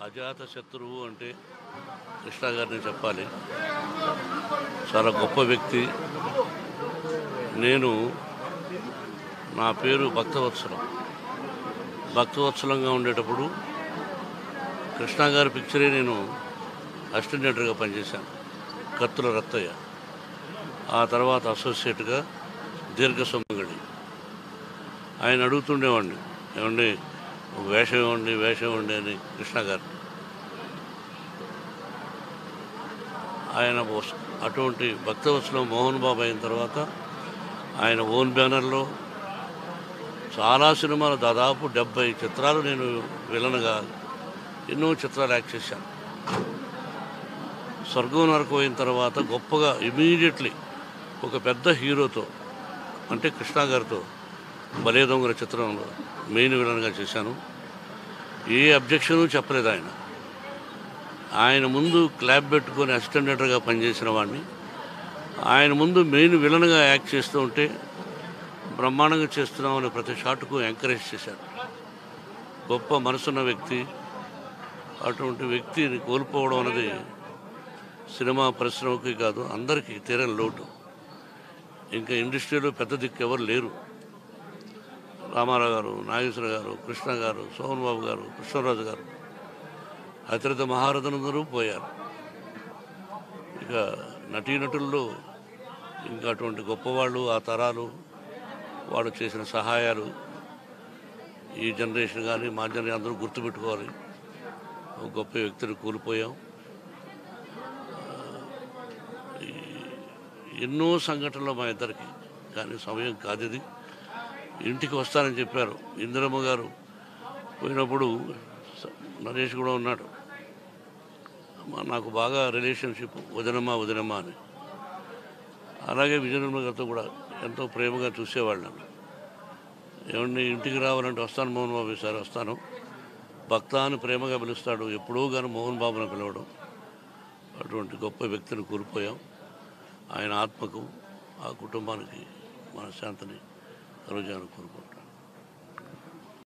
అజాత శత్రువు అంటే కృష్ణ గారిని చెప్పాలి చాలా గొప్ప వ్యక్తి నేను నా పేరు భక్తవత్సలం భక్తవత్సలంగా ఉండేటప్పుడు కృష్ణ గారి పిక్చరే నేను అసిస్టెంట్గా పనిచేశాను కత్తుల రత్తయ్య ఆ తర్వాత అసోసియేట్గా దీర్ఘ సొమ్మగడి ఆయన అడుగుతుండేవాడిని ఏమండి ఒక వేషం ఇవ్వండి వేషం ఇవ్వండి అని కృష్ణ గారు ఆయన వస్- అటువంటి భక్తవత్సలం మోహన్ బాబు అయిన తర్వాత ఆయన ఓన్ బ్యానర్లో చాలా సినిమాలు దాదాపు డెబ్బై చిత్రాలు నేను విలన్గా ఎన్నో చిత్రాలు యాక్ట్ చేశాను స్వర్గం నరకు అయిన తర్వాత గొప్పగా ఇమీడియట్లీ ఒక పెద్ద హీరోతో అంటే కృష్ణ గారితో బలే దొంగల చిత్రంలో మెయిన్ విలన్గా చేశాను ఏ అబ్జెక్షను చెప్పలేదు ఆయన ఆయన ముందు క్లాబ్ పెట్టుకొని అసిస్టెంట్ డైరెక్టర్గా పనిచేసిన వాడిని ఆయన ముందు మెయిన్ విలన్గా యాక్ట్ చేస్తూ ఉంటే బ్రహ్మాండంగా చేస్తున్నామని ప్రతి షాట్కు ఎంకరేజ్ చేశారు గొప్ప మనసున్న వ్యక్తి అటువంటి వ్యక్తిని కోల్పోవడం అనేది సినిమా పరిశ్రమకి కాదు అందరికీ తీరని లోటు ఇంకా ఇండస్ట్రీలో పెద్ద దిక్కు ఎవరు లేరు రామారావు గారు నాగేశ్వర గారు కృష్ణ గారు సోహన్ బాబు గారు కృష్ణరాజు గారు అతిరిత మహారథులందరూ పోయారు ఇక నటీనటుల్లో ఇంకా అటువంటి గొప్పవాళ్ళు ఆ తరాలు వాళ్ళు చేసిన సహాయాలు ఈ జనరేషన్ కానీ మా జనరేషన్ అందరూ గుర్తుపెట్టుకోవాలి ఒక గొప్ప వ్యక్తిని కోల్పోయాం ఈ- ఎన్నో సంఘటనలు మా ఇద్దరికి కానీ సమయం కాదు ఇది ఇంటికి వస్తానని చెప్పారు ఇందిరమ్మ గారు పోయినప్పుడు స- నరేష్ కూడా ఉన్నాడు అమ్మ, నాకు బాగా రిలేషన్షిప్ వదినమ్మ వదినమ్మ అని అలాగే విజయనిర్మల గారితో కూడా ఎంతో ప్రేమగా చూసేవాళ్ళు నన్ను ఏమండి ఇంటికి రావాలంటే వస్తాను మోహన్ బాబు సార్ వస్తాను భక్త అని ప్రేమగా పిలుస్తాడు ఎప్పుడూ కానీ మోహన్ బాబుని పిలవడం అటువంటి గొప్ప వ్యక్తిని కోల్పోయాం ఆయన ఆత్మకు ఆ కుటుంబానికి మనశ్శాంతిని కలుగుజాను కోరుకుంటాం